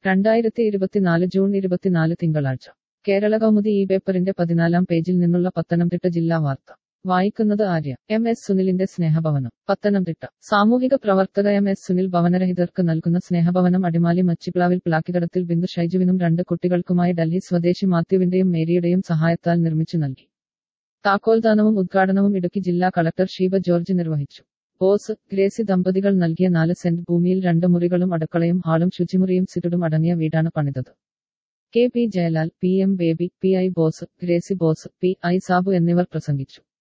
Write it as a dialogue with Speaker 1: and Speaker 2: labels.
Speaker 1: രണ്ടായിരത്തി ഇരുപത്തിനാല് ജൂൺ ഇരുപത്തിനാല് തിങ്കളാഴ്ച കേരള കൗമുദി ഈ പേപ്പറിന്റെ പതിനാലാം പേജിൽ നിന്നുള്ള പത്തനംതിട്ട ജില്ലാ വാർത്ത വായിക്കുന്നത് ആര്യ എം എസ് സുനിലിന്റെ സ്നേഹഭവനം പത്തനംതിട്ട സാമൂഹിക പ്രവർത്തക എം എസ് സുനിൽ ഭവനരഹിതർക്ക് നൽകുന്ന സ്നേഹഭവനം അടിമാലി മച്ചിപ്ലാവിൽ പ്ലാക്കികടത്തിൽ ബിന്ദു ഷൈജുവിനും രണ്ട് കുട്ടികൾക്കുമായി ഡൽഹി സ്വദേശി മാത്യുവിന്റെയും മേരിയുടെയും സഹായത്താൽ നിർമ്മിച്ചു നൽകി താക്കോൽദാനവും ഉദ്ഘാടനവും ഇടുക്കി ജില്ലാ കളക്ടർ ഷീബ ജോർജ് നിർവഹിച്ചു ബോസ് ഗ്രേസി ദമ്പതികൾ നൽകിയ നാല് സെന്റ് ഭൂമിയിൽ രണ്ട് മുറികളും അടുക്കളയും ഹാളും ശുചിമുറിയും സിറ്റുടും അടങ്ങിയ വീടാണ് പണിതത് K P Jayalal P M Baby P I Bose Gracy Bose P I Sabu എന്നിവർ പ്രസംഗിച്ചു